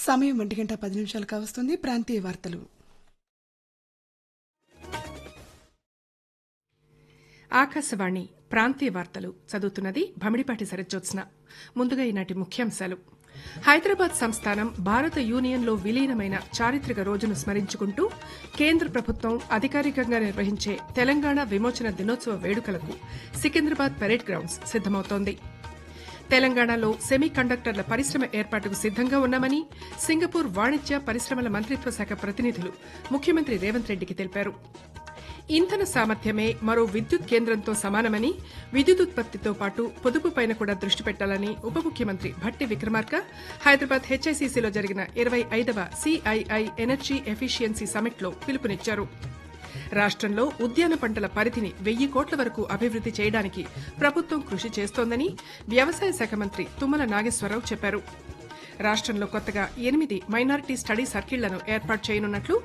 సమయం ఒంటి గంట పది నిమిషాలు కావస్తుంది ప్రాంతీయ వార్తలు ఆకాశవాణి ప్రాంతీయ వార్తలు చదువుతున్నది భమిడిపాటి సరజ్జోత్స్న ముందుగా ఈనాటి ముఖ్యాంశాలు హైదరాబాద్ సంస్థానం భారత యూనియన్లో విలీనమైన చారిత్రక రోజును స్మరించుకుంటూ కేంద్ర ప్రభుత్వం అధికారికంగా నిర్వహించే తెలంగాణ విమోచన దినోత్సవ వేడుకలకు సికింద్రాబాద్ పెరేడ్ గ్రౌండ్స్ సిద్దమవుతోంది తెలంగాణలో సెమీ కండక్టర్ల పరిశ్రమ ఏర్పాటుకు సిద్దంగా ఉన్నామని సింగపూర్ వాణిజ్య పరిశ్రమల మంత్రిత్వ శాఖ ప్రతినిధులు ముఖ్యమంత్రి రేవంత్ రెడ్డికి తెలిపారు ఇంధన సామర్థ్యమే మరో విద్యుత్ కేంద్రంతో సమానమని విద్యుత్ ఉత్పత్తితో పాటు పొదుపుపైన కూడా దృష్టి పెట్టాలని ఉప ముఖ్యమంత్రి భట్టి విక్రమార్క హైదరాబాద్ హెచ్ఐసిసిలో జరిగిన ఇరవై ఐదవ సిఐఐ ఎనర్జీ ఎఫిషియన్సీ సమిట్లో పిలుపునిచ్చారు రాష్టంలో ఉద్యాన పంటల పరిధిని వెయ్యి కోట్ల వరకు అభివృద్ది చేయడానికి ప్రభుత్వం కృషి చేస్తోందని వ్యవసాయ శాఖ మంత్రి తుమ్మల నాగేశ్వరరావు చెప్పారు రాష్టంలో కొత్తగా ఎనిమిది మైనారిటీ స్టడీ సర్కిళ్లను ఏర్పాటు చేయనున్నట్లు